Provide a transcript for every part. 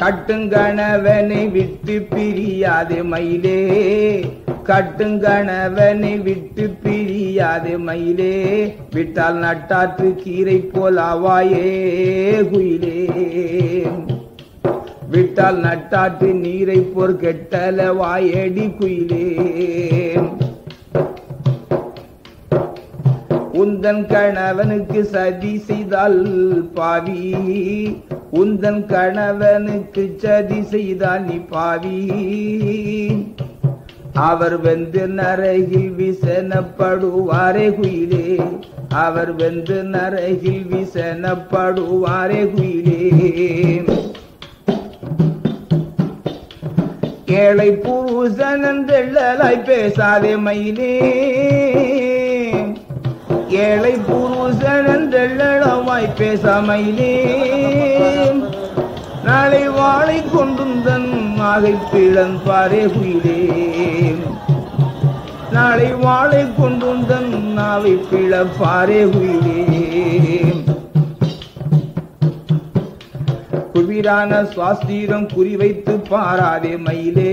கட்டுங்கணவனை விட்டு பிரியாதே மயிலே கட்டுங்கணவனை விட்டு பிரியாதே மயிலே விட்டால் நட்டாற்று கீரை போல் ஆவாயே குயிலே விட்டால் நட்டாற்று நீரை போர் கெட்டல வாயடி குயிலே உந்தன் கணவனுக்கு சதி செய்தால் பாவி உந்தன் கணவனுக்கு சதி செய்தால் நீ பாவி அவர் வெந்து நரகில் விசனப்படுவாரே குயிலே அவர் வெந்து நரகில் விசனப்படுவாரே குயிலே ஏழை புருஷன் தெள்ளலாய் பேசாதே மயிலே ஏழை புருஷன் தெள்ளளவாய் பேசாமையிலே நாளை வாழை கொண்டும் தன் மாகை பிழன் பாரே குயிலே நாளை வாழை கொண்டும் தன் நாவை பிழ பாரே குயிலே குவிரான சுவாஸ்திரம் குறிவைத்து பாராதே மயிலே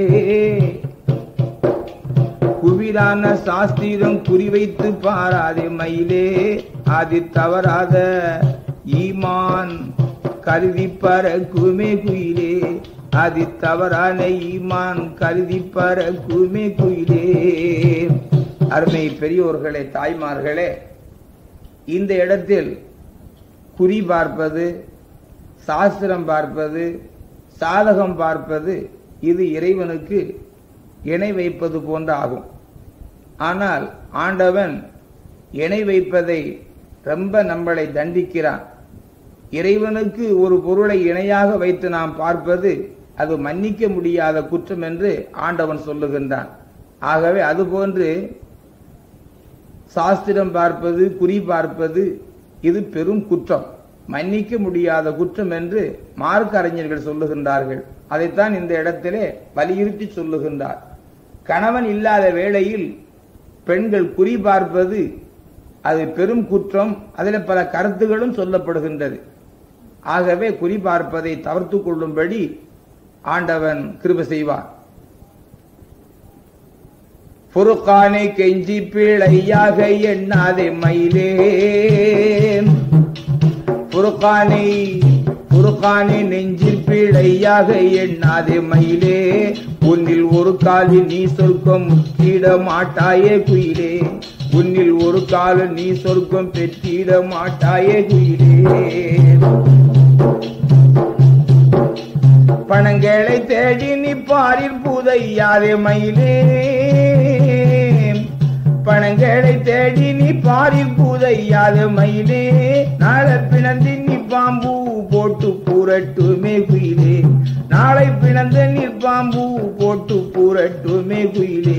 குவிரான சாஸ்திரம் குறிவைத்து பாராதே மயிலே அது தவறாத ஈமான் கருதி பறக்குமே குயிலே அது தவறான ஈமான் கருதி பறக்குமே குயிலே அருமை பெரியோர்களே தாய்மார்களே இந்த இடத்தில் குறி பார்ப்பது சாஸ்திரம் பார்ப்பது சாதகம் பார்ப்பது இது இறைவனுக்கு இணை வைப்பது போன்ற ஆகும் ஆனால் ஆண்டவன் இணை வைப்பதை ரொம்ப நம்மளை தண்டிக்கிறான் இறைவனுக்கு ஒரு பொருளை இணையாக வைத்து நாம் பார்ப்பது அது மன்னிக்க முடியாத குற்றம் என்று ஆண்டவன் சொல்லுகின்றான் ஆகவே அதுபோன்று சாஸ்திரம் பார்ப்பது குறி பார்ப்பது இது பெரும் குற்றம் மன்னிக்க முடியாத குற்றம் என்று மார்க்க அறிஞர்கள் சொல்லுகின்றார்கள் அதைத்தான் இந்த இடத்திலே வலியுறுத்தி சொல்லுகின்றார் கணவன் இல்லாத வேளையில் பெண்கள் குறி பார்ப்பது அது பெரும் குற்றம் அதில் பல கருத்துகளும் சொல்லப்படுகின்றது ஆகவே குறி பார்ப்பதை தவிர்த்து கொள்ளும்படி ஆண்டவன் கிருப செய்வார் பொறுக்கானை கெஞ்சி பிழையாக எண்ணாதே மயிலே புருக்கானை புருக்கானை நெஞ்சில் பிழையாக எண்ணாதே மயிலே உன்னில் ஒரு காலில் நீ சொர்க்கம் முற்றிட மாட்டாயே குயிலே உன்னில் ஒரு கால நீ சொர்க்கம் பெற்றிட மாட்டாயே குயிலே பணங்களை தேடி நீ பாரில் புதையாதே மயிலே பணங்களை தேடி நீ பாரில் புதையாத மயிலே நாளை பிணந்து நீ பாம்பு போட்டு பூரட்டுமே குயிலே நாளை பிணந்த நீ பாம்பு போட்டு பூரட்டுமே குயிலே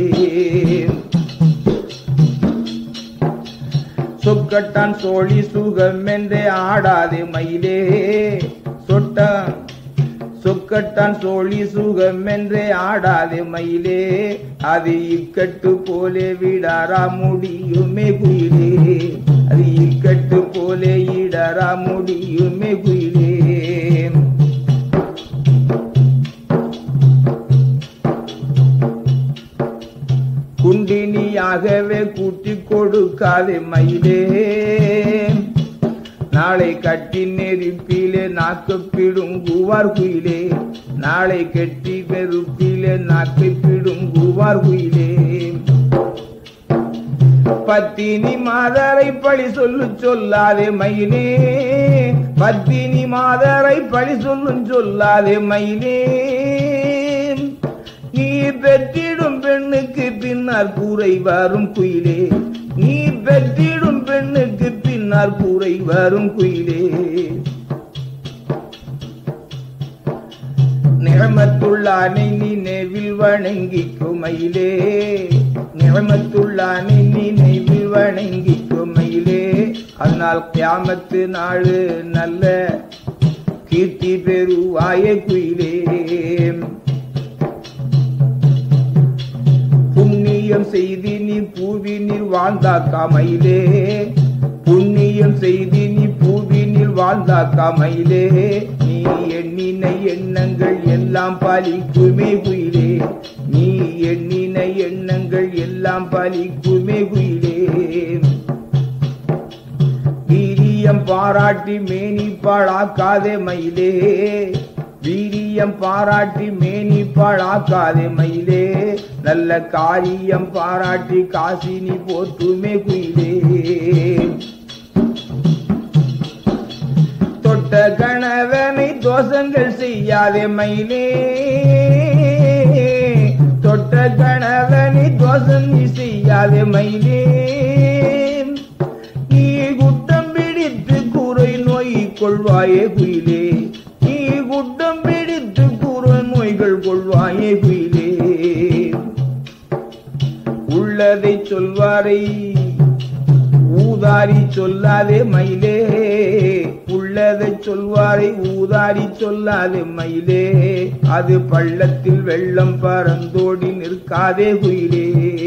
சொக்கட்டான் சோழி சுகம் என்றே ஆடாதே மயிலே சொட்டான் சொக்கட்டான் சோழி சுகம் என்றே ஆடாதே மயிலே அது இக்கட்டு போலே விடாரா முடியுமே குயிலே அது இக்கட்டு போலே இடரா முடியுமே குயிலே குண்டினியாகவே கூட்டி கொடுக்காதே மயிலே நாளை கட்டி நெருப்பிலே நாக்கு பிடுங்குவார் குயிலே நாளை கட்டி நெருப்பிலே நாக்கு பிடுங்குவார் குயிலே பத்தினி மாதரை பழி சொல்லு சொல்லாதே மயிலே பத்தினி மாதரை பழி சொல்லும் சொல்லாதே மயிலே நீ பெற்றிடும் பெண்ணுக்கு பின்னால் கூரை வரும் குயிலே நீ பெற்றிடும் பெண்ணுக்கு பின்னால் கூரை வரும் குயிலே நிறமத்துள்ளானை நீ நெவில் வணங்கிக்கும் மயிலே நிறமத்துள்ளானை நீ நெவில் வணங்கிக்கும் மயிலே அதனால் கியாமத்து நாடு நல்ல கீர்த்தி பெறுவாய குயிலே புண்ணியம் செய்தி நீ பூவினில் வாழ்ந்தாக்கா மயிலே புண்ணியம் செய்தி நீ பூவினில் வாழ்ந்தாக்கா மயிலே நீ எண்ணின எண்ணங்கள் எல்லாம் பலிக்குமே குயிலே நீ எண்ணின எண்ணங்கள் எல்லாம் பலிக்குமே குயிலே வீரியம் பாராட்டி மேனி பாழாக்காதே மயிலே வீரியம் பாராட்டி மேனி பாழாக்காதே மயிலே நல்ல காரியம் பாராட்டி காசினி போற்றுமே குயிலே தொட்ட கணவனை தோஷங்கள் செய்யாதே மயிலே தொட்ட கணவனை தோஷம் நீ செய்யாதே மயிலே நீ குட்டம் பிடித்து குறை நோய் கொள்வாயே குயிலே நீ குட்டம் பிடித்து குறை நோய்கள் கொள்வாயே குயிலே உள்ளதை சொல்வாரை ஊதாரி சொல்லாதே மயிலே உள்ளதை சொல்வாரை ஊதாரி சொல்லாதே மயிலே அது பள்ளத்தில் வெள்ளம் பறந்தோடி நிற்காதே குயிலே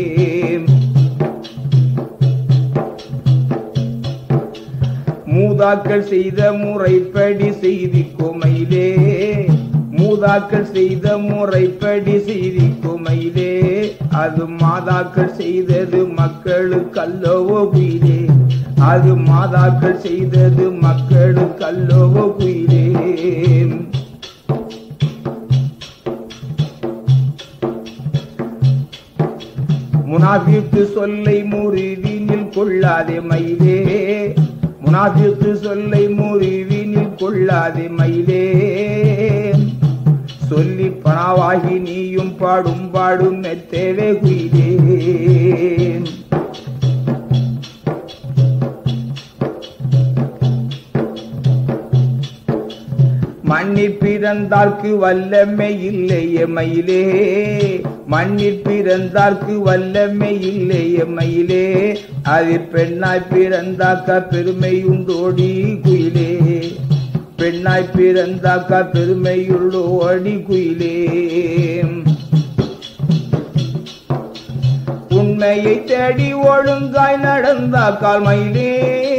மூதாக்கள் செய்த முறைப்படி செய்தி கோமையிலே மூதாக்கள் செய்த முறைப்படி செய்தி கோமையிலே அது மாதாக்கள் செய்தது மக்களுக்கு அல்லவோ குயிலே அது மாதாக்கள் செய்தது மக்களுக்கு அல்லவோ குயிலே முனாபிக்கு சொல்லை முறிவினில் கொள்ளாதே மயிலே முனாபிக்கு சொல்லை முறிவினில் கொள்ளாதே மயிலே சொல்லி பணவாகி நீயும் பாடும் பாடும் மெத்தேவே குயிலே மண்ணில் பிறந்தார்க்கு வல்லமை இல்லையே மயிலே மண்ணில் பிறந்தார்க்கு வல்லமை இல்லையே மயிலே அது பெண்ணாய் பிறந்தாக்க பெருமை உண்டோடி குயிலே பெண்ணாய் பிறந்தாக்க பெருமையுள்ளோடி குயிலே உண்மையை தேடி ஒழுங்காய் நடந்தாக்கால் மயிலே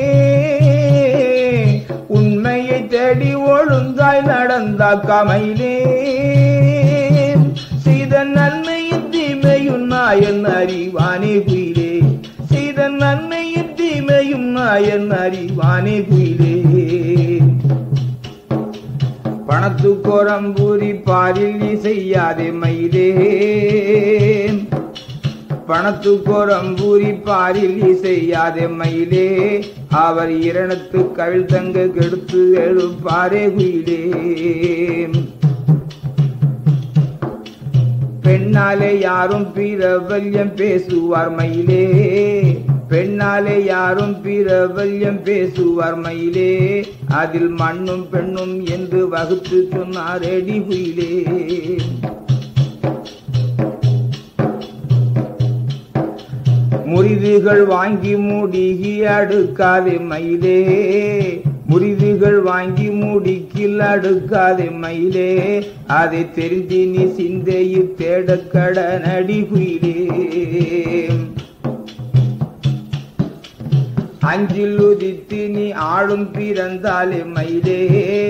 உண்மையை தேடி ஒழுங்காய் நடந்தாக்கா மயிலே செய்த நன்மையின் தீமையும் நாயன் அறிவானே குயிலே செய்த நன்மையின் தீமையும் நாயன் அறிவானே குயிலே பணத்து கோரம்பூரி பாரில் நீ செய்யாதே மயிலே பணத்து கோரம்பூரி பாரில் நீ செய்யாதே மயிலே அவர் இரணத்து கவிழ் தங்க கெடுத்து எழுப்பாரே குயிலே பெண்ணாலே யாரும் பிரபல்யம் பேசுவார் மயிலே பெண்ணாலே யாரும் பிரபல்யம் பேசுவார் மயிலே அதில் மண்ணும் பெண்ணும் என்று வகுத்து சொன்னாரேடி குயிலே முறிதுகள் வாங்கி மூடிகி அடுக்காதே மயிலே முறிதுகள் வாங்கி மூடிக்கில் அடுக்காதே மயிலே அதை தெரிந்து நீ சிந்தையில் தேட கடனடி குயிலே அஞ்சில் உதித்து நீ ஆளும் பிறந்தாலே மயிலே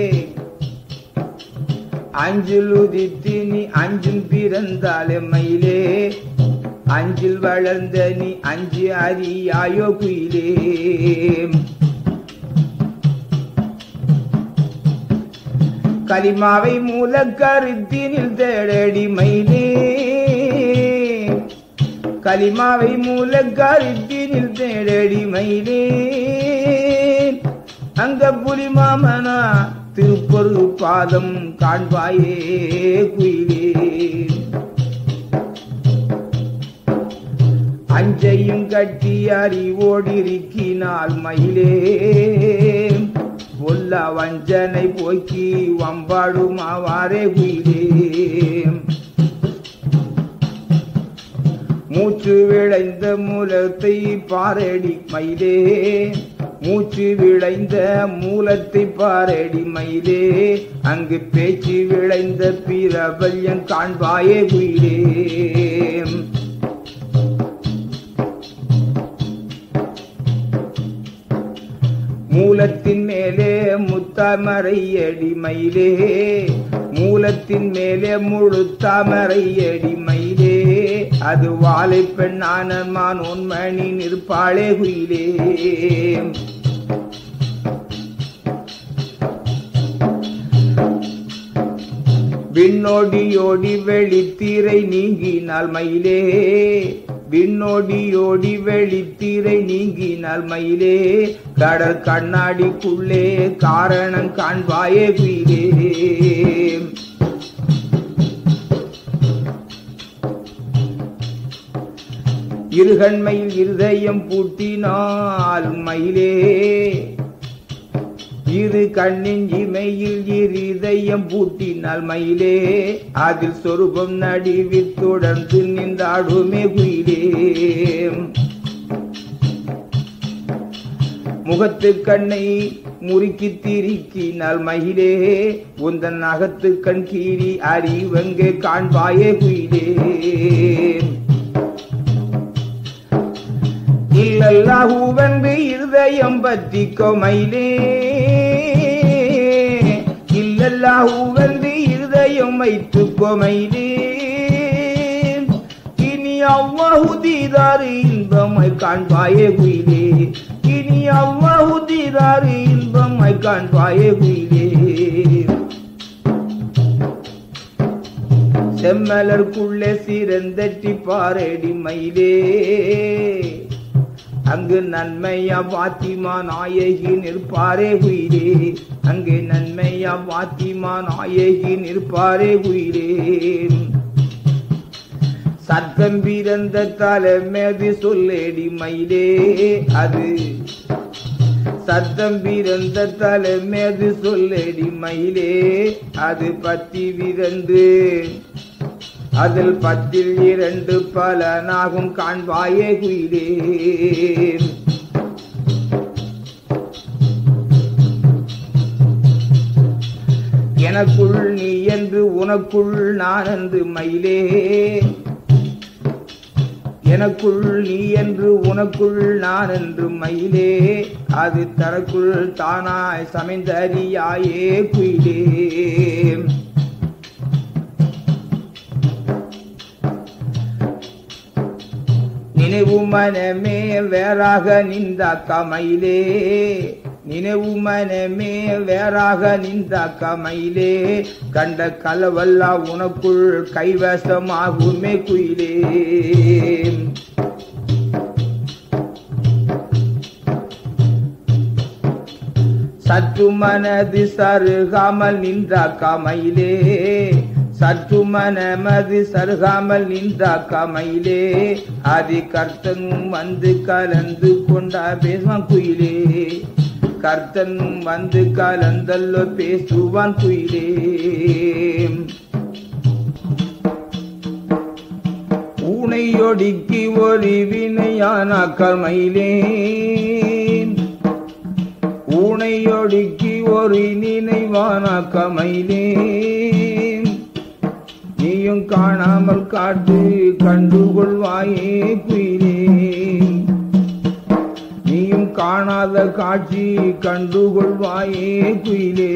அஞ்சில் உதித்து நீ அஞ்சும் பிறந்தாலே மயிலே அஞ்சில் வளர்ந்த நீ அஞ்சு அறியாயோ குயிலே கலிமாவை மூல கருத்தினில் தேடடி மயிலே கலிமாவை மூல கருத்தினில் தேடடி மயிலே அங்க புலிமாமனா திருப்பொரு பாதம் காண்பாயே குயிலே அஞ்சையும் கட்டி அறிவோடிருக்கினால் மயிலே ஒல்ல வஞ்சனை போக்கி வம்பாடுமாவாரே குயிலே மூச்சு விளைந்த மூலத்தை பாரடி மயிலே மூச்சு விளைந்த மூலத்தை பாரடி மயிலே அங்கு பேச்சு விளைந்த பிரபல்யம் காண்பாயே குயிலே மூலத்தின் மேலே முத்தாமரை அடிமையிலே மூலத்தின் மேலே முழு தாமரை அடிமையிலே அது வாழை பெண்ணானன்மான் உண்மணி நிற்பாளே குயிலே விண்ணோடியோடி வெளித்தீரை நீங்கினால் மயிலே விண்ணோடியோடி வெளித்தீரை நீங்கினால் மயிலே கடல் கண்ணாடிக்குள்ளே காரணம் காண்பாயே குயிலே இருகண்மையில் இருதயம் பூட்டினால் மயிலே இரு கண்ணின் இமையில் இருதயம் பூட்டினால் மயிலே அதில் சொருபம் நடிவில் தொடர்ந்து நின்றாடுமே குயிலே முகத்து கண்ணை முறுக்கி திரிக்கினால் மயிலே உந்தன் அகத்து கண் கீறி அறிவெங்கே காண்பாயே குயிலே இல்லல்லாஹூவென்று இருதயம் பற்றி கொமையிலே இல்லல்லாஹூவென்று இருதயம் வைத்து கொமையிலே இனி அவ்வாஹு தீதாறு இன்பமை காண்பாயே குயிலே இனி அவ்வாஹு தீதாறு இன்பமை காண்பாயே குயிலே செம்மலர்க்குள்ளே சிறந்தட்டி பாரடி மயிலே அங்கு நன்மையா பாத்திமா நாயகி நிற்பாரே குயிலே அங்கு நன்மையா பாத்திமா நாயகி நிற்பாரே குயிலே சத்தம் பிறந்த தலைமேது சொல்லேடி மயிலே அது சத்தம் பிறந்த தலைமேது சொல்லேடி மயிலே அது பத்தி விரந்து அதில் பத்தில் இரண்டு பலனாகும் காண்பாயே குயிலே எனக்குள் நீ என்று உனக்குள் நான் என்று மயிலே எனக்குள் நீ என்று உனக்குள் நான் என்று மயிலே அது தனக்குள் தானாய் சமைந்தறியாயே குயிலே நினைவு மனமே வேறாக நின்றாக்க மயிலே நினைவு மனமே வேறாக நின்றாக்க மயிலே கண்ட கலவல்லா உனக்குள் கைவசமாகுமே குயிலே சற்று மனது சருகாமல் நின்றாக்க மயிலே சற்று மனமது சருகாமல் நின்றாக்க மயிலே ஆதி கர்த்தனும் வந்து கலந்து கொண்டா பேசுவான் குயிலே கர்த்தனும் வந்து கலந்தல்லோ பேசுவான் குயிலே ஊனையொடுக்கி ஒரு வினையானாக்கால் மயிலே ஊனையொடுக்கி ஒரு நினைவானாக்க மயிலே நீயும் காணாமல் காட்டு கண்டுகொள்வாயே குயிலே நீயும் காணாத காட்சி கண்டுகொள்வாயே குயிலே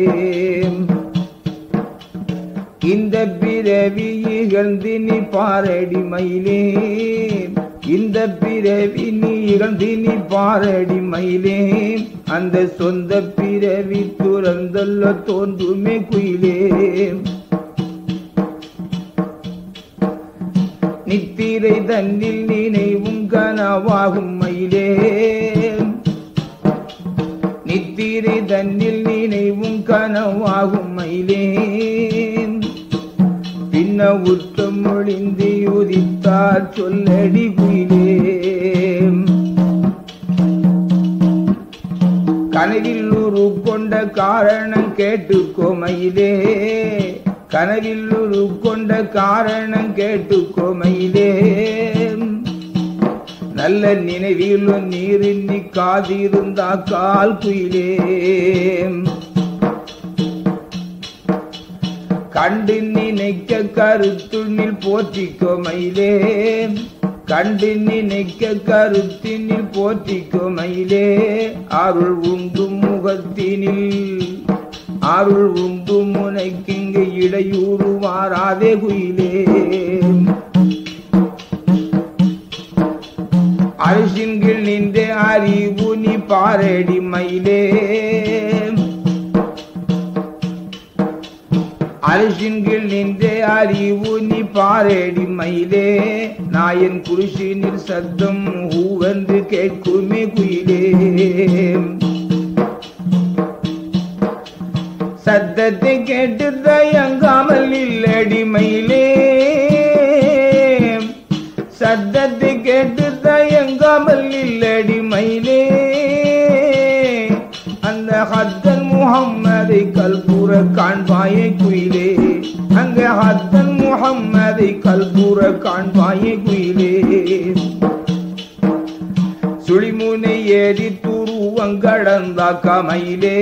இந்த பிறவி இகழ்ந்து நீ பாரடி மயிலே இந்த பிறவி நீ இகழ்ந்து நீ பாரடி மயிலே அந்த சொந்த பிறவி துறந்தல்ல தோன்றுமே குயிலே நித்திரை தன்னில் நினைவும் கனவாகும் மயிலே நித்திரை தன்னில் நினைவும் கனவாகும் மயிலே பின்ன உத்தம் ஒளிந்து உதித்தார் சொல்லடி குயிலே கனவில் உரு கொண்ட காரணம் கேட்டுக்கோ மயிலே கனவில் உரு கொண்ட காரணம் கேட்டுக்கோ மயிலே நல்ல நினைவிலும் நீரின்னி காதிருந்தா கால் குயிலே கண்டு நினைக்க கருத்துண்ணில் போற்றிக்கோ மயிலே கண்டு நினைக்க கருத்தினில் போற்றிக்கும் மயிலே அருள் உண்டு முகத்தினில் அருள் உண்டு முனைக்கிங்கு இடையூறு மாறாதே குயிலே அரிசின்கில் நின்றே அறிவு நீ பாரடி மயிலே அரிசின்கில் நின்றே அறிவு நீ பாரடி மயிலே நாயன் குருஷினில் சத்தம் ஹூவென்று கேட்குமே குயிலே சத்தத்தை கேட்டு தயங்காமல் இல்லடி மயிலே சத்தத்தை கேட்டு தயங்காமல் இல்லடி மயிலே அந்த ஹத்தன் முகம்மதை கல்பூர காண்பாயே குயிலே அங்க ஹத்தன் முகம்மதை கல்பூர காண்பாயே குயிலே சுழிமுனை ஏறி துருவங்கடந்தாக்க மயிலே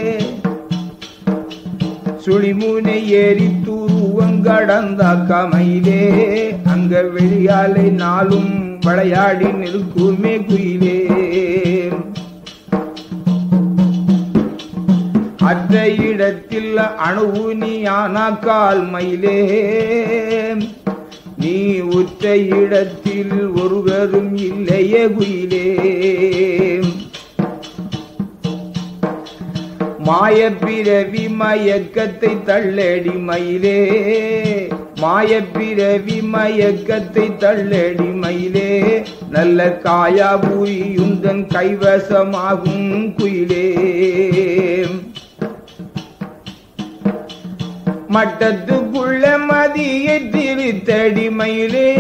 சுழிமுனை ஏறி துருவங்கடந்தாக்க மயிலே அங்க வெளியாலை நாளும் விளையாடி நிற்குமே குயிலே அற்ற இடத்தில் அணுவு நீ ஆனாக்கால் மயிலே நீ உற்ற இடத்தில் ஒருவரும் இல்லையே குயிலே மாயப்பிறவி மயக்கத்தை தள்ளடி மயிலே மாயப்பிறவி மயக்கத்தை தள்ளடி மயிலே நல்ல காயாபூரியுந்தன் கைவசமாகும் குயிலே மட்டத்துக்குள்ள மதியை திருத்தடி மயிலே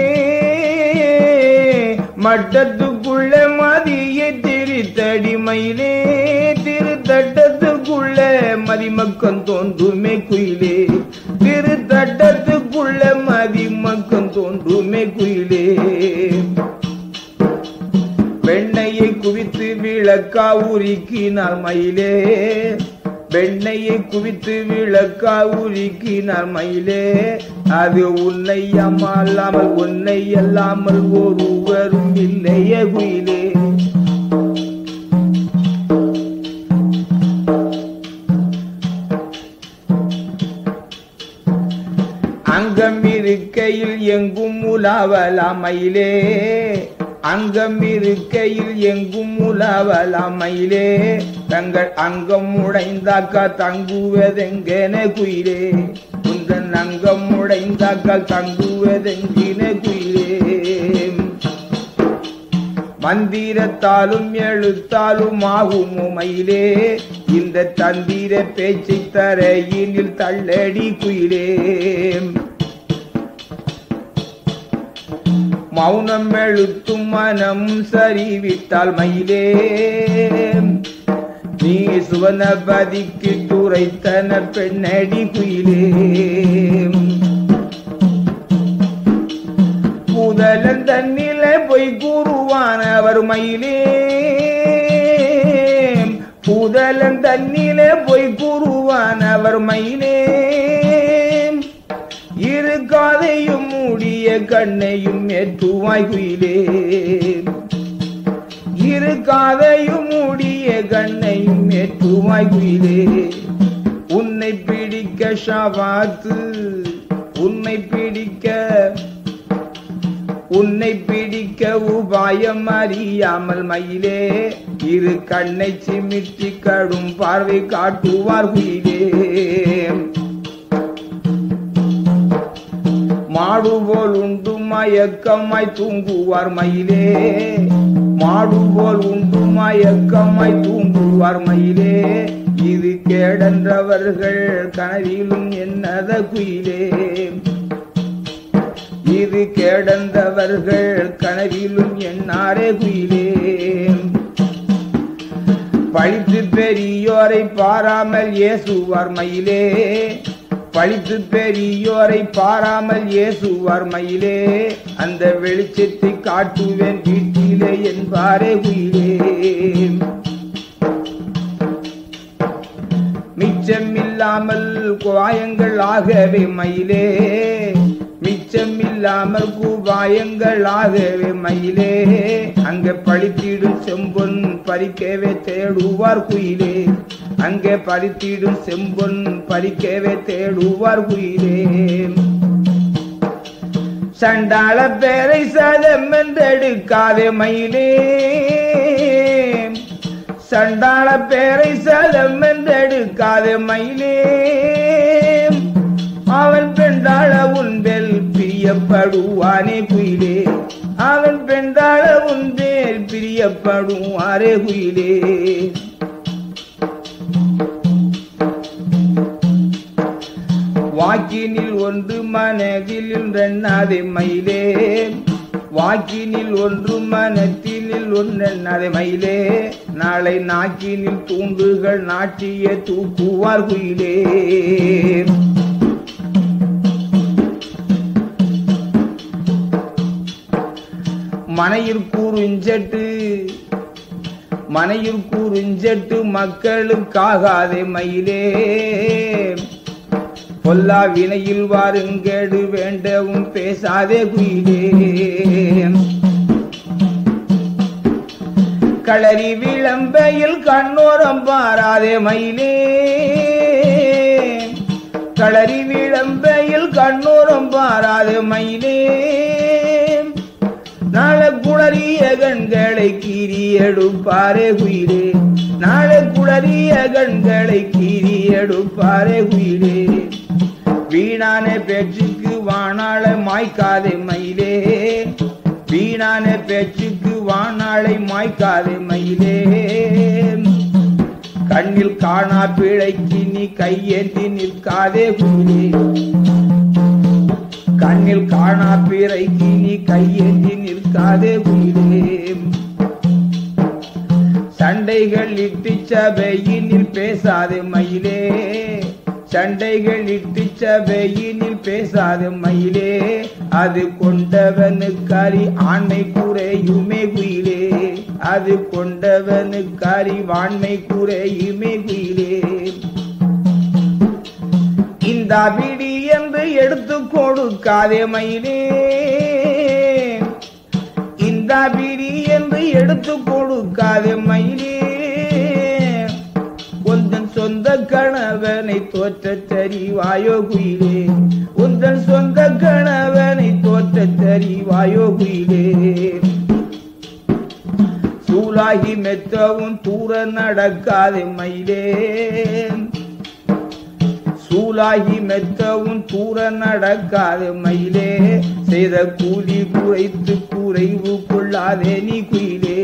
மட்டத்துக்குள்ள மதியை திருத்தடி மயிலே திருத்தட்டத்துக்குள்ள மதிமக்கம் தோன்றுமே குயிலே திருத்தட்டத்துக்குள்ள மதிமக்கம் தோன்றுமே குயிலே வெண்ணையை குவித்து விளக்கா உருக்கினார் மயிலே வெண்ணையை குவித்து விளக்கா உருக்கினார் மயிலே அது உன்னை அம்மால்லாமல் உன்னை அல்லாமல் ஒருவரும் இல்லையே குயிலே அங்கம் இருக்கையில் எங்கும் உலாவலாம் மயிலே அங்கம் இருக்கையில் எங்கும் உலாவலாம் மயிலே தங்கள் அங்கம் உடைந்தாக்கா தங்குவதெங்கென குயிலே உந்தன் அங்கம் உடைந்தாக்கால் தங்குவதெங்கின குயிலே மந்திரத்தாலும் எழுத்தாலும் ஆகும் மயிலே இந்த தந்திர பேச்சை தரையினில் தள்ளடி குயிலே மௌனம் எழுத்தும் மனம் சரிவிட்டால் மயிலே நீ சுவனபதிக்கு துரைத்தன பெண்ணடி குயிலே புதலன் தன்னில பொய் கூறுவானவர் மயிலே புதலன் தன்னில பொய் கூறுவானவர் மயிலே இரு காதையும் மூடிய கண்ணையும் ஏற்றுவாய் குயிலே இரு காதையும் மூடிய கண்ணையும் ஏற்றுவாய் குயிலே உன்னை பிடிக்க ஷாபாத்து உன்னை பிடிக்க உன்னை பிடிக்க உபாயம் அறியாமல் மயிலே இரு கண்ணை சிமிட்டி கடும் பார்வை காட்டுவார் குயிலே மாடு போல் உண்டு மயக்கமாய் தூங்குவார் மயிலே மாடு போல் உண்டு மயக்கமாய் தூங்குவார் மயிலே இது கேடன்றவர்கள் கனவிலும் என்னத குயிலே இது கேடந்தவர்கள் கனவிலும் என்னாரே குயிலே பழித்து பெரியோரை பாராமல் ஏசுவார் மயிலே பழித்து பெரியோரை பாராமல் ஏசுவார் மயிலே அந்த வெளிச்சத்தை காட்டுவேன் வீட்டிலே என்பாரே குயிலே மிச்சமில்லாமல் காயங்கள் ஆகவே மயிலே மிச்ச மிச்சமில்லாமல் கூபாயங்களாகவே மயிலே அங்கே பழித்திடும் செம்பொன் பறிக்கவே தேடுவார் குயிலே அங்கே பறித்திடும் செம்பொன் பறிக்கவே தேடுவார் குயிலே சண்டாள பேரை சதம் என்றெடுக்காதே மயிலே சண்டாள பேரை சதம் என்றெடுக்காதே மயிலே அவன் பெண்டாள உன்பேல் பிரியப்படுவானே குயிலே அவன் பெண்டாள உன்பேல் பிரியப்படுவாரே குயிலே வாக்கினில் ஒன்று மனதில் ரெண்ணாதே மயிலே வாக்கினில் ஒன்று மனத்தினில் ஒன்றெண்ணாதே மயிலே நாளை நாக்கினில் தூண்டுகள் நாட்டிய தூக்குவார் குயிலே மனையில் கூறுஞ்செட்டு மனையில் கூறுஞ்செட்டு மக்களுக்காகாதே மயிலே பொல்லா வினையில் வாருங்கேடு வேண்டவும் பேசாதே குயிலே களரி விளம்பையில் கண்ணோரம் பாராதே மயிலே களரி விளம்பையில் கண்ணோரம் பாராதே மயிலே நாளை குளறிய கண்களை கீறி எடுப்பாரே குயிலே நாளை குளறிய கண்களை கீறி எடுப்பாரே குயிலே வீணான பேச்சுக்கு வானாளை மாய்க்காதே மயிலே வீணான பேச்சுக்கு வானாளை மாய்க்காதே மயிலே கண்ணில் காணா பிழைக்கு நீ கையேந்தி நிற்காதே குயிலே கண்ணில் காணா பிறைக்கு நீ கையேந்தி நிற்காதே குயிலே சண்டைகள் இட்டு சபையினில் பேசாதே மயிலே சண்டைகள் இட்டு சபையினில் பேசாதே மயிலே அது கொண்டவனுக்காரி ஆண்மை குறையுமே குயிலே அது கொண்டவனுக்காரி வாண்மை குறையுமே குயிலே இந்த பிடி என்று எடுத்து கொடுக்காதே மயிலே இந்த பிடி என்று எடுத்து கொடுக்காதே மயிலே உந்தன் சொந்த கணவனை தோற்ற தெரிவாயோ குயிலே உந்தன் சொந்த கணவனை தோற்ற தெரிவாயோ குயிலே சூலாகி மெத்தவும் தூர நடக்காதே மயிலே சூலாகி மெத்தவும் தூர நடக்காது மயிலே செய்த கூலி குறைத்து குறைவு கொள்ளாதே நீ குயிலே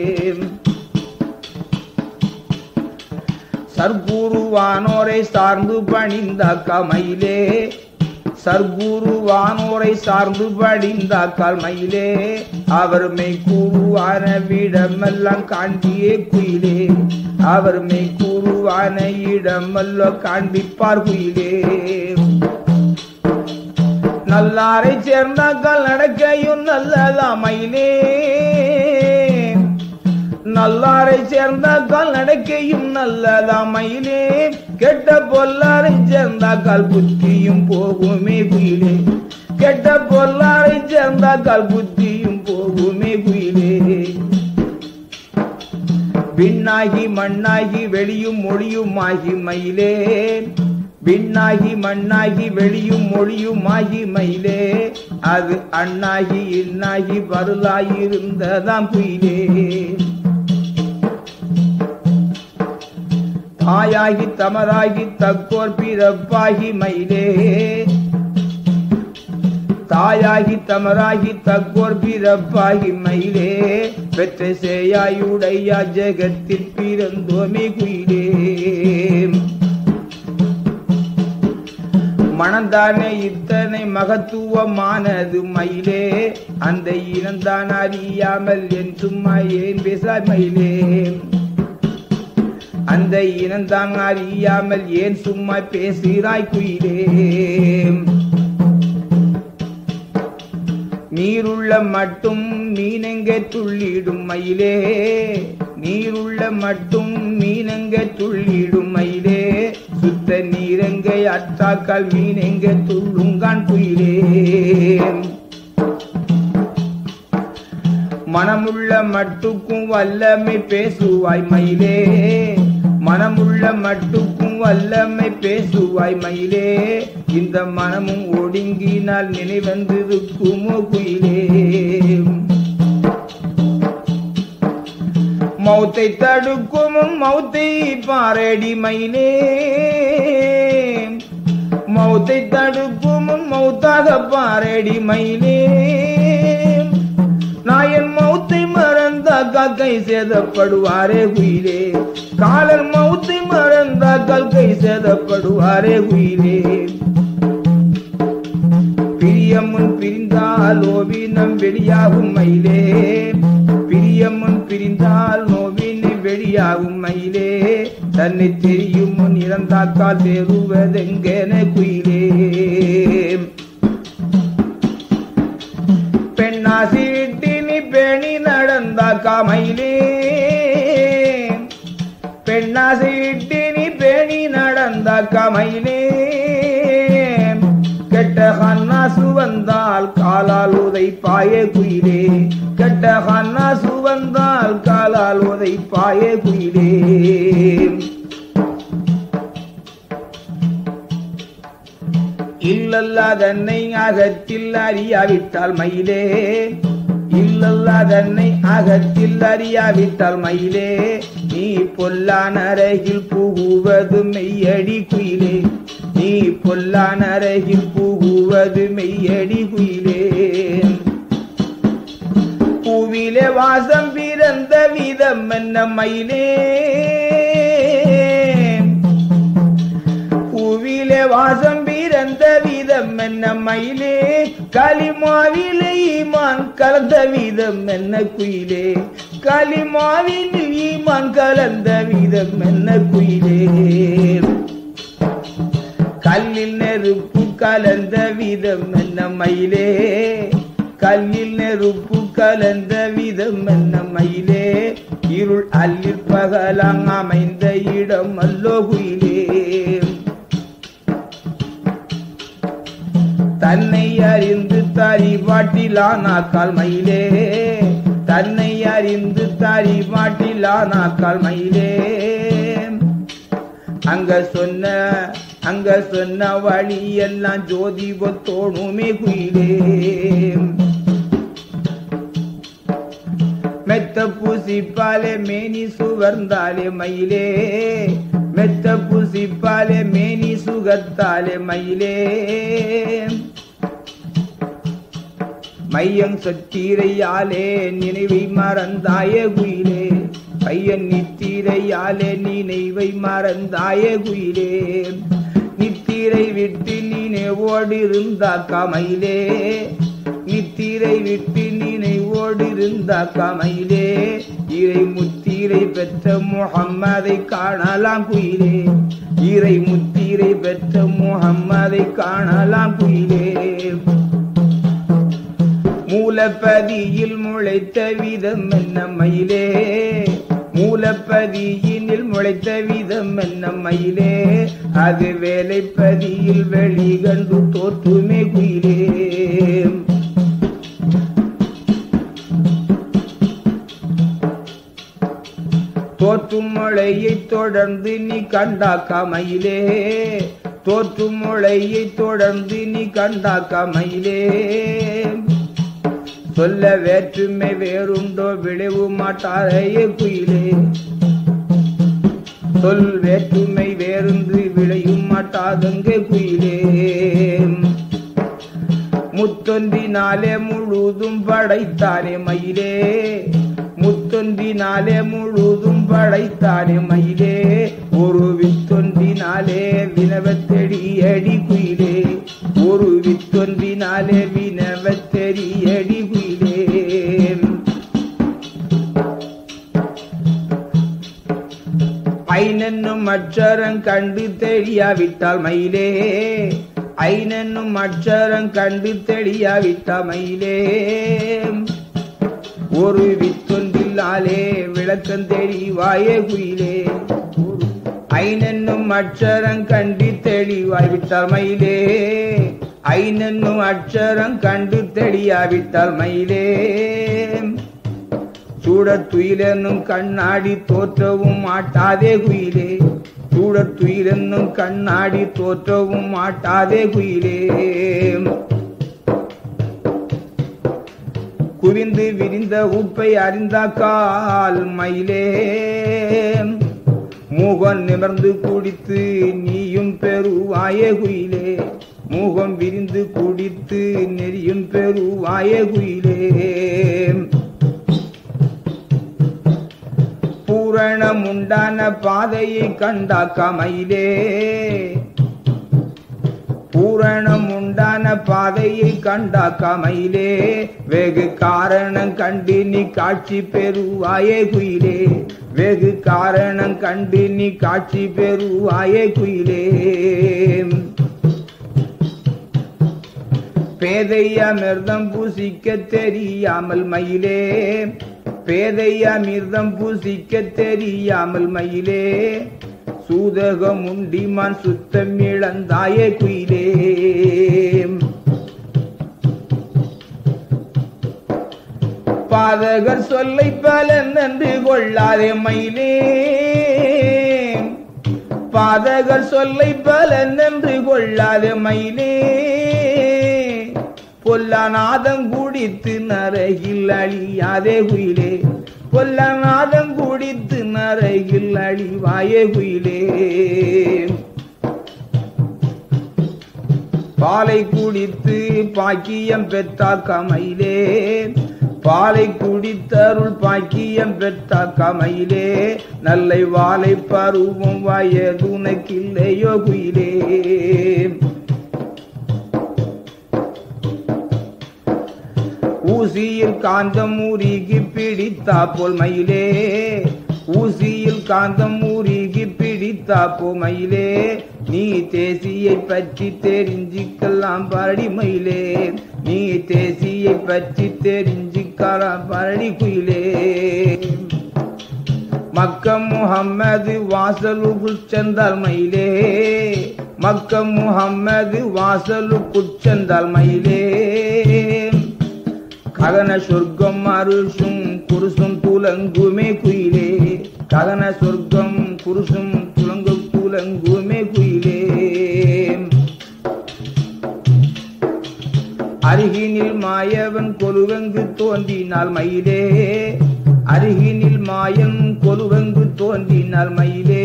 சர்க்குருவானோரை சார்ந்து பணிந்தாக்கா மயிலே சர்க்குருவானோரை சார்ந்து படிந்தாக்கால் மயிலே அவர் மெய் கூறுவான விடமெல்லாம் காண்பியே குயிலே அவர் மெய் கூறுவான இடமல்ல காண்பிப்பார் குயிலே நல்லாரை சேர்ந்தாக்கால் நடக்கையும் நல்லதா மயிலே நல்லாரை சேர்ந்தாக்கால் நடக்கையும் நல்லதா மயிலே கெட்ட பொல்லாரை சேர்ந்தாக்கால் புத்தியும் போகுமே குயிலே கெட்ட பொல்லாரை சேர்ந்தாக்கால் புத்தியும் போகுமே குயிலே விண்ணாகி மண்ணாகி வெளியும் மொழியும் ஆகி மயிலே விண்ணாகி மண்ணாகி வெளியும் மொழியும் ஆகி மயிலே அது அண்ணாகி இன்னாகி பருளாயிருந்ததாம் குயிலே தாயாகி தமராகி தக்கோர் பிறப்பாகி மயிலே தாயாகி தமராகி தக்கோர் பிறப்பாகி மயிலே பெற்ற சேயாயுடைய ஜெகத்தில் பிறந்தோமே குயிலே மனந்தானே இத்தனை மகத்துவமானது மயிலே அந்த இனந்தான் அறியாமல் என் சும்மா ஏன் பேசா மயிலே அந்த இனந்தான் அறியாமல் ஏன் சும்மா பேசுகிறாய் குயிலே நீருள்ள மட்டும் மீனெங்க துள்ளிடும் மயிலே நீருள்ள மட்டும் மீனெங்க துள்ளிடும் மயிலே சுத்த நீரெங்கை அற்றாக்கால் மீன் எங்க துள்ளுங்கான் குயிலே மனமுள்ள மட்டுக்கும் வல்லமை பேசுவாய் மயிலே மனமுள்ள மட்டுக்கும் வல்லமை பேசுவாய் மயிலே இந்த மனமும் ஒடுங்கினால் நினைவந்திருக்குமோ குயிலே மௌத்தை தடுக்கும் மௌத்தை பாரடி மயிலே மௌத்தை தடுக்கும் மௌத்தாக பாரடி மயிலே நாயன் மௌத்தை மறந்தா கக்கை சேதப்படுவாரே குயிலே காலன் மௌத்தை மறந்தா கல்கை சேதப்படுவாரே குயிலே பிரியமுன் பிரிந்தால் ஓவினம் வெளியாகும் மயிலே பிரியமுன் பிரிந்தால் நோவினை வெளியாகும் மயிலே தன்னை தெரியும் முன் இறந்தாக்கால் தேறுவதெங்கென குயிலே பெண்ணாசி விட்டு நீ பேணி நடந்தாக்கா மயிலே பெண்ணாசி விட்டு நீ பேணி நடந்தாக்கா மயிலே கெட்ட ஹன்னாசு வந்தால் காலால் உதை பாய குயிலே கெட்ட ஹன்னாசு வந்தால் காலால் உதை பாய குயிலே இல்லல்லாதன்னை அகத்தில் அறியாவிட்டால் மயிலே இல்லல்லாதன்னை அகத்தில் அறியாவிட்டால் மயிலே நீ பொல்லான அருகில் புகுவது மெய்யடி குயிலே நீ பொல்லான அருகில் புகுவது மெய்யடி குயிலே பூவிலே வாசம் பிறந்த விதம் என்ன மயிலே பூவிலே வாசம் பிறந்த விதம் என்ன மயிலே களிமாவிலே ஈமான் கலந்த விதம் என்ன குயிலே களிமாவில் ஈமான் கலந்த விதம் என்ன குயிலே கல்லில் நெருப்பு கலந்த விதம் என்ன மயிலே கல்லில் நெருப்பு கலந்த விதம் என்ன மயிலே இருள் அல்லில் பகலாங் அமைந்த இடம் அல்லோ குயிலே தன்னை அறிந்து தாரி பாட்டிலானாக்கால் மயிலே தன்னை அறிந்து தாரி பாட்டிலானாக்கால் மயிலே அங்க சொன்ன அங்க சொன்ன வழி எல்லாம் ஜோதி தோணுமே குயிலே மெத்த பூசிப்பாலே மேனி சுகர்ந்தாலே மயிலே மெத்த பூசிப்பாலே மேனி சுகத்தாலே மயிலே மையம் சத்தீரையாலே நினைவை மறந்தாய குயிலே பையன் நித்திரையாலே நினைவை மறந்தாய குயிலே நித்திரை விட்டு நினைவோடு இருந்தாக்கா மயிலே நித்திரை விட்டு நினைவோடு இருந்தாக்கா மயிலே இறை முத்திரை பெற்ற முகம்மதை காணலாம் குயிலே இறை முத்திரை பெற்ற முகம்மதை காணலாம் குயிலே மூலப்பதியில் முளைத்த விதம் என்ன மயிலே மூலப்பதியினில் முளைத்த விதம் என்ன மயிலே அது வேலைப்பதியில் வெளிகண்டு தோற்றுமே குயிலே தோற்றும் மழையை தொடர்ந்து நீ கண்டாக்கா மயிலே தோற்றும் மழையை தொடர்ந்து நீ கண்டாக்கா மயிலே சொல்ல வேற்றுமை வேறுண்டோ விளைவு மாட்டாரையே குயிலே சொல் வேற்றுமை வேறொன்று விளையும் மாட்டாதங்க குயிலே முத்தொன்றினாலே முழுதும் படைத்தானே மயிலே முத்தொன்றினாலே முழுதும் படைத்தானே மயிலே ஒரு வித்தொன்றினாலே வினவத்தெடி அடி குயிலே ஒரு வித்தொன்றினாலே வினவத்தெடி அடி குயிலே ஐனென்னும் அச்சரம் கண்டு தெரியாவிட்டால் மயிலே ஐனென்னும் அச்சரம் கண்டு தெரியாவிட்டால் மயிலே ஒரு வித்தொன்றில்லாலே விளக்கம் தெரிவாயே குயிலே ஐனென்னும் அட்சரம் கண்டி தெளிவாய் விட்டால் மயிலே ஐனென்னும் அட்சரம் கண்டு தெளியாவிட்டால் மயிலே சூடத் துயிலென்னும் கண்ணாடி தோற்றவும் மாட்டாதே குயிலே சூடத் துயிலென்னும் கண்ணாடி தோற்றவும் மாட்டாதே குயிலே குவிந்து விரிந்த உப்பை அறிந்தாக்கால் மயிலே மூகம் நிமிர்ந்து குடித்து நீயும் பெருவாயே குயிலே மூகம் விரிந்து குடித்து நெறியும் பெருவாயே குயிலே பூரணம் உண்டான பாதையை கண்டா கமையிலே பூரணம் உண்டான பாதையை கண்டா கமையிலே வெகு காரணம் கண்டு நீ காட்சி பெறுவாயே குயிலே வெகு காரணம் கண்டு நீ காட்சி பெறுவாயே குயிலே பேதையமிர்தம் பூசிக்க தெரியாமல் மயிலே பேதையமிர்தம் பூசிக்க தெரியாமல் மயிலே சூதகம் உண்டிமான் சுத்தம் இழந்தாயே குயிலே பாதகர் சொல்லை பலன் என்று கொள்ளாதே மயிலே பாதகர் சொல்லை பலன் என்று கொள்ளாதே மயிலே பொல்லநாதம் குடித்து நரகில் அழியாதே குயிலே பொல்லநாதம் குடித்து நரகில் அழிவாயே குயிலே பாலை குடித்து பாக்கியம் பெற்றா கமையிலே பாலை குடித்தருள் பாக்கியம் பெற்ற கமையிலே நல்லை வாழை பருவம் வயதுனக்கில்லையோ குயிலே ஊசியில் காந்தம் ஊறிகி பிடித்தா போல் மயிலே ஊசியில் காந்தம் ஊறிகி பிடித்தா போ மயிலே நீ தேசியை பற்றி தெரிஞ்சுக்கலாம் பரடி மயிலே நீ தேசியை பற்றி தெரிஞ்சுக்கலாம் பரடி குயிலே மக்கம் முகம்மது வாசலுக்குள் சென்றால் மயிலே மக்கம் முகம்மது வாசலுக்குள் சென்றால் மயிலே ககன சொர்க்கம் அருசும் குருசும் துலங்குமே குயிலே ககன சொர்க்கம் குருசும் துலங்கு துலங்குமே குயிலே அருகினில் மாயவன் கொலுவெங்கு தோன்றினால் மயிலே அருகினில் மாயன் கொலுவெங்கு தோன்றினால் மயிலே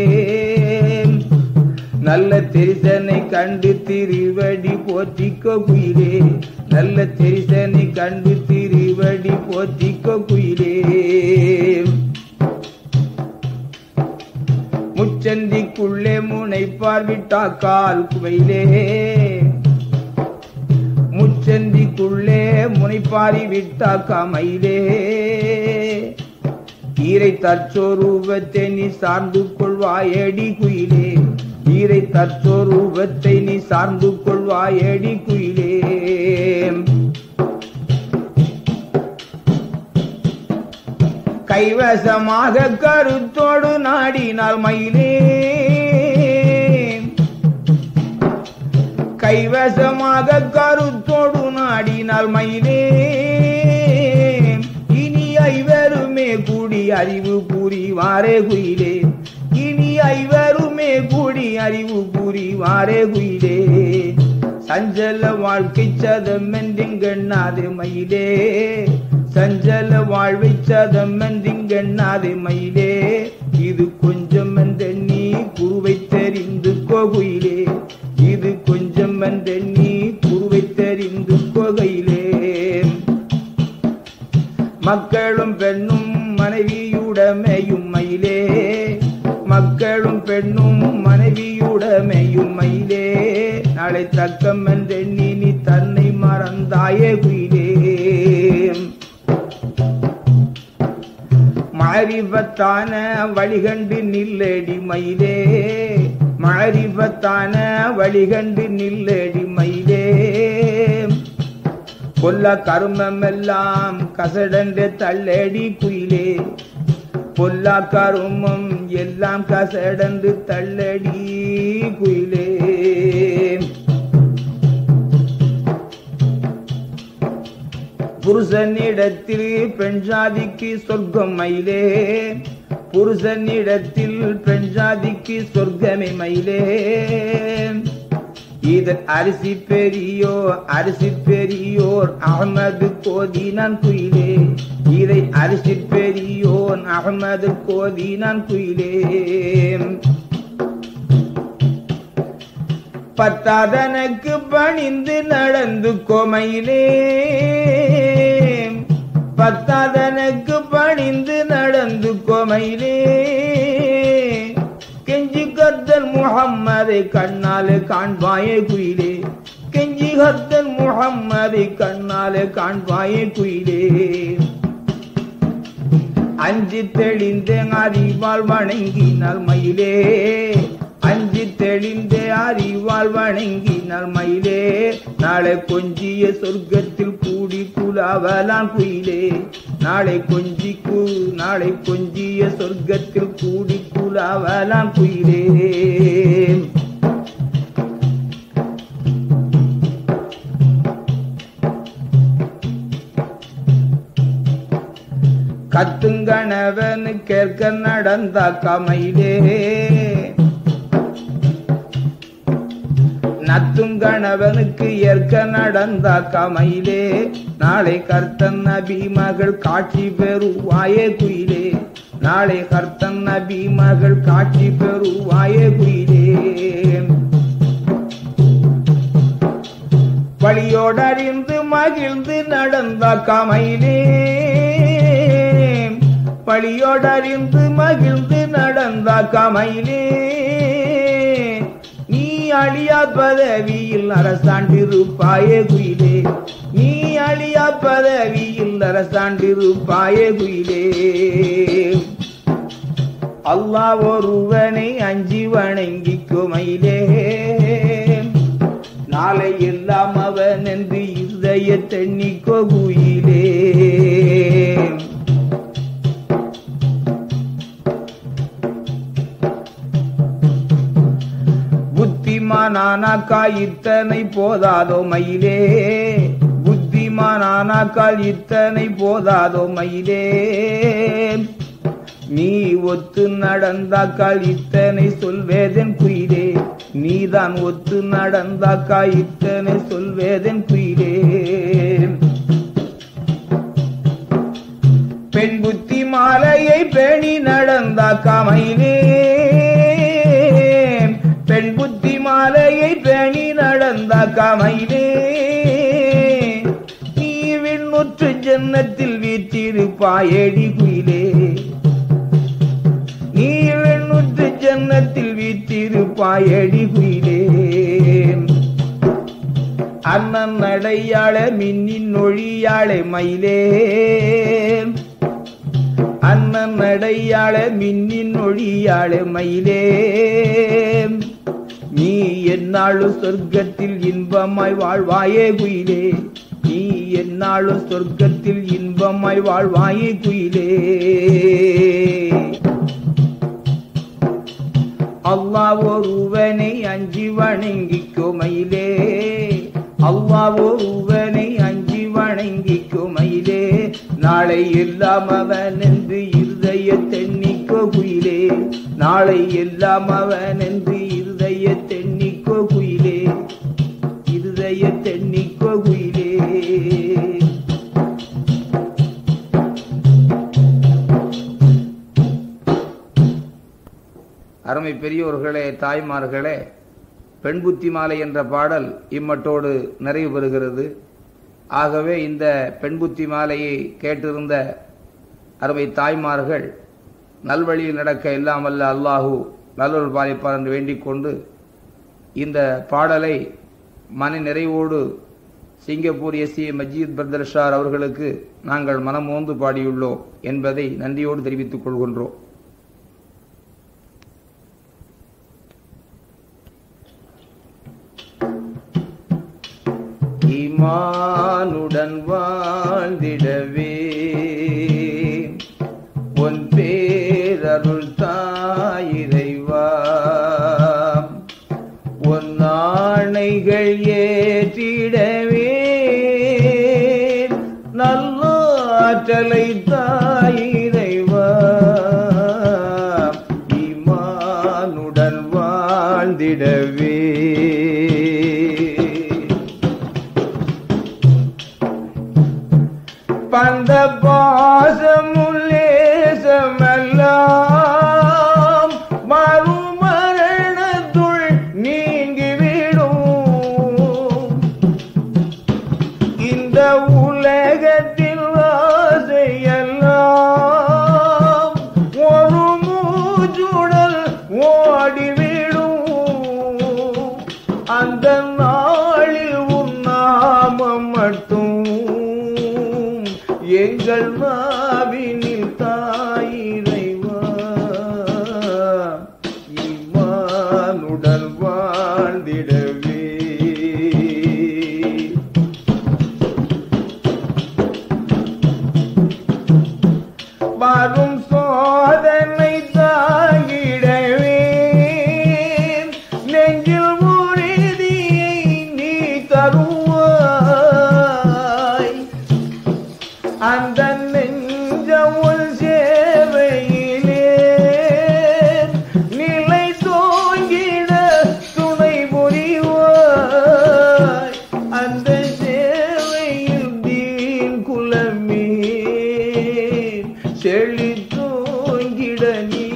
நல்ல தெரிசனை கண்டு திருவடி போற்றிக்கோ குயிலே நல்ல தெரிசனை கண்டு திருவடி போற்றிக்கோ குயிலே முச்சந்திக்குள்ளே முனை பார்விட்டா கால் குவையிலே முச்சந்திக்குள்ளே முனைப்பாரி விட்டா கமையிலே ஈரை தற்சோரூபத்தை நீ சார்ந்து கொள்வாயடி குயிலே ஈரை தற்சோரூபத்தை நீ சார்ந்து கொள்வாயடி குயிலே கைவசமாக கருத்தோடு நாடினால் மயிலே கைவசமாக கருத்தோடு நாடினால் மயிலே இனி ஐவருமே கூடி அறிவு புரிவாரே குயிலே இனி ஐவருமே கூடி அறிவு புரிவாரே குயிலே சஞ்சல வாழ்க்கை சதம் என்றிங்கண்ணாது மயிலே சஞ்சல வாழ்வை சதம் என்றிங்கண்ணாது மயிலே இது கொஞ்சம் என்ற நீ குருவை தெரிந்து கோகுயிலே இது கொஞ்சம் என்ற நீ குருவை தெரிந்து கோகையிலே மக்களும் பெண்ணும் மனைவியுடமையும் மயிலே மக்களும் பெண்ணும் மனைவியுடமையும் மயிலே நாளை தக்கம் என்றெண்ணி நீ தன்னை மறந்தாயே குயிலே மாரிபத்தான வழிகண்டு நில்லடி மயிலே மாரிபத்தான வழிகண்டு நில்லடி மயிலே கொல்ல கருமம் எல்லாம் கசடண்டு தள்ளடி குயிலே பொல்லா கருமம் எல்லாம் கசடந்து தள்ளடி குயிலே புருஷனிடத்தில் பெண் ஜாதிக்கு சொர்க்கம் மயிலே புருஷனிடத்தில் பெண் ஜாதிக்கு சொர்க்கமே மயிலே இதன் அரிசி பெரியோ அரிசி பெரியோர் அகமது கோதி நான் குயிலே இதை அரிசி பெரியோன் அகமது கோதி நான் குயிலே பத்தாதனுக்கு பணிந்து நடந்து கோமையிலே பத்தாதனுக்கு பணிந்து நடந்து கோமையிலே கெஞ்சி கர்த்தன் முகம்மதை கண்ணாலே காண்பாயே குயிலே கெஞ்சி கர்த்தன் முகம்மதை கண்ணாலே காண்பாயே குயிலே அஞ்சு தெளிந்த அறிவால் வணங்கினால் மயிலே அஞ்சு தெளிந்த அறிவால் வணங்கினால் மயிலே நாளை கொஞ்சிய சொர்க்கத்தில் கூடி குலாவலான் குயிலே நாளை கொஞ்சி கூ நாளை கொஞ்சிய சொர்க்கத்தில் கூடி குலாவலான் குயிலே கத்துங்கணவன் கேட்க நடந்த கமையிலே நத்துங்கணவனுக்கு ஏற்க நடந்த கமையிலே நாளை கர்த்தன் நபி மகள் காட்சி பெறுவாயே குயிலே நாளை கர்த்தன் நபி மகள் காட்சி பெறுவாயே குயிலே பழியோடறிந்து மகிழ்ந்து நடந்த கமையிலே பழியோடறிந்து மகிழ்ந்து நடந்த கமையிலே நீ அழியா பதவியில் அரசாண்டிருப்பாயே குயிலே நீ அழியா பதவியில் அரசாண்டிருப்பாயே குயிலே அல்லாஹ் ஒருவனை அஞ்சி வணங்கிக்குமையிலே நாளை எல்லாம் அவன் என்று இருதய தென்னிக்கோ குயிலே புத்திமானானாக்கா இத்தனை போதாதோ மயிலே புத்திமானானாக்கால் இத்தனை போதாதோ மயிலே நீ ஒத்து நடந்தாக்கால் இத்தனை சொல்வேதன் குயிலே நீதான் ஒத்து நடந்தாக்கால் இத்தனை சொல்வேதன் குயிலே பெண் புத்தி மாலையை பேணி நடந்தாக்கா மயிலே பெண் புத்தி மாலையை பேணி நடந்தாக்கா மயிலே நீ விண்ணுற்று ஜன்னத்தில் வீற்றிருப்பாயேடி குயிலே நீ வெண்ணுற்று ஜன்னத்தில் வீற்றிருப்பாயடி குயிலே அண்ணன் நடையாள மின்னின் ஒழியாளே மயிலே அண்ணன் நடையாள மின்னின் ஒழியாளே மயிலே நீ என்னாலும் சொர்க்கத்தில் இன்பமாய் வாழ்வாயே குயிலே நீ என்னாலும் சொர்க்கத்தில் இன்பமாய் வாழ்வாயே குயிலே அல்லாஹ் ஒருவனை அஞ்சி வணங்கிக்குமையிலே அல்லாஹ் ஒருவனை அஞ்சி வணங்கிக்குமையிலே நாளை எல்லாம் அவன் என்று இருதய தென்னிக்கோ குயிலே நாளை எல்லாம் அவன் என்று இருதய தென்னிக்கோ குயிலே இருதய தென்னிக்கோ குயிலே அருமை பெரியோர்களே தாய்மார்களே பெண் புத்தி மாலை என்ற பாடல் இம்மட்டோடு நிறைவு பெறுகிறது ஆகவே இந்த பெண் புத்தி மாலையை கேட்டிருந்த அருமை தாய்மார்கள் நல்வழியில் நடக்க எல்லாம் அல்ல அல்லாஹூ நல்லொரு பாலிப்பார் என்று வேண்டிக் கொண்டு இந்த பாடலை மன நிறைவோடு சிங்கப்பூர் எஸ்ஏ மஜீத் பர்தர்ஷார் அவர்களுக்கு நாங்கள் மனமோந்து பாடியுள்ளோம் என்பதை நன்றியோடு தெரிவித்துக் கொள்கின்றோம் ஈமானுடன் வாழ்ந்திடவே உன் பேர் ஏற்றிடவே நல்லாற்றலை தாயிரைவா ஈமானுடன் வாழ்ந்திடவே பந்த பாசமுல்லேசமெல்லாம் மறுமரணத்துள் நீங்கிவிடும் இந்த உலகத்தில் ஆசையெல்லாம் ஒரு மூச்சுடல் ஓடிவிடும் அந்த நாளில் உன் நாமம் மட்டும் எங்கள் மாவினில் தாயிரைவா இம்மானுடன் வாழ்ந்திடவே வரும் சோதனை தாங்கிடவே நெஞ்சில் உறுதியை நீ தருவாய் அந்த நெஞ்சமுள் சேவையிலே நிலை தோங்கிட துணை புரிவாய் அந்த சேவையில் தீன் குலமே செழி தோங்கிட நீ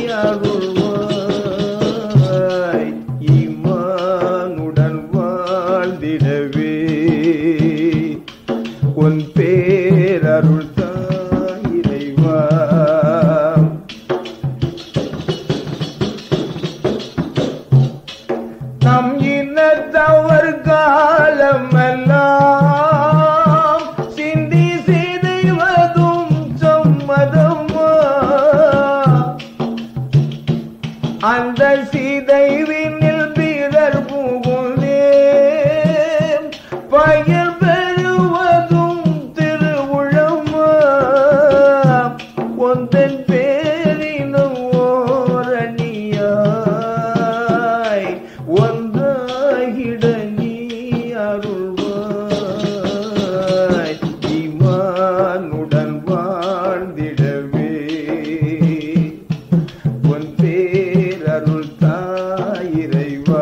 அருள்வாய் ஈமானுடன் வாழ்ந்திடவே உன் பேரருள் தான் இறைவா நம் இனத்தவர் காலமெல்லாம் சிந்தி சிதைவதும் சம்மதமா அந்த சிதைவினில் பிறர் புகுந்தே பயன் பெறுவதும் திருவுழமா ஒன்றன் பேரினும் ஓரணியாய் ஒன்றாகிட நீ அருள்வாய் ஈமானுடன் வாழ்ந்திடவே உன் பேரருள் தாயிரைவா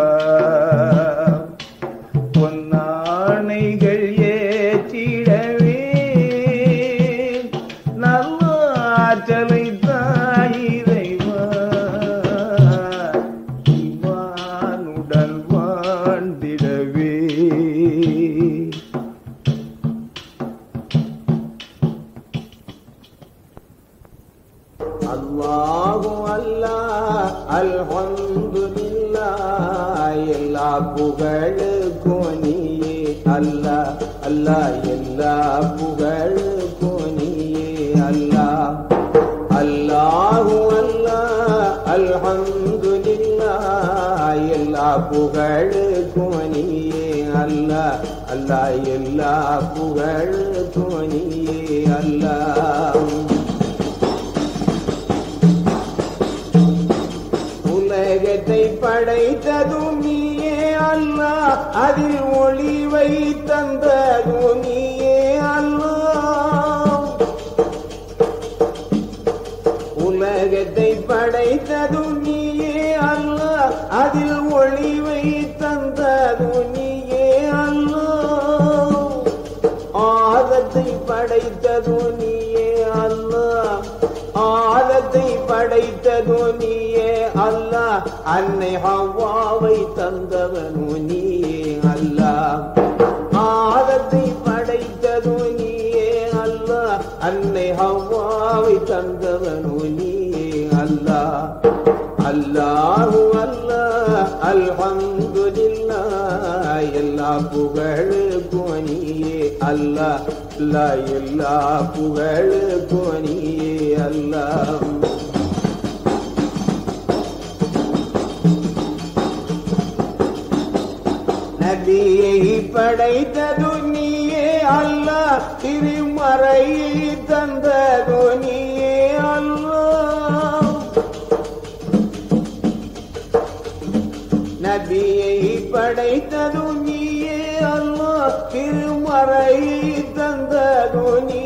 பொன்னாணைகள் ஏற்றிடவே நல்ல ஆற்றலை தாயிரைவா இமானுடன் வாழ்ந்திடவே அல்லாஹு அல்லாஹ் அல்ஹம்துலில்லாஹ் எல்லா புகழுக்கும் நீயே அல்லாஹ் அல்லாஹ் எல்லா புகழுக்கும் நீயே அல்லாஹ் அல்லாஹு அல்லாஹ் அல்ஹம்துலில்லாஹ் எல்லா புகழுக்கும் நீயே அல்லாஹ் அல்லாஹ் எல்லா புகழுக்கும் நீயே அல்லாஹ் உலகத்தை படைத்ததும் நீயே அல்லாஹ் அதில் ஒளிவை தந்ததும் நீயே அல்லாஹ் உலகத்தை படைத்ததும் நீயே அல்லாஹ் அதில் ஒளிவை தந்ததும் நீயே அல்லாஹ் ஆதத்தை படைத்ததோ நீயே அல்லாஹ் ஆதத்தை படைத்ததோ நீயே அல்லாஹ் அன்னை ஹவ்வாவை தந்தவனோ நீயே அல்லாஹ் ஆதத்தை படைத்ததோ நீயே அல்லாஹ் அன்னை ஹவ்வாவை தந்தவனோ நீயே அல்லாஹ் அல்லாஹு அல்லாஹ் அல்ஹம்துலில்லாஹ் எல்லா புகழுக்கும் நீயே அல்லாஹ் அல்லாஹ் எல்லா புகழுக்கும் நீயே அல்லாஹ் நபியை படைத்தது நீயே அல்லாஹ் திருமறையை தந்தது நீயே அல்லாஹ் நபியை படைத்தது நீ திருமறையை தந்ததோ நீ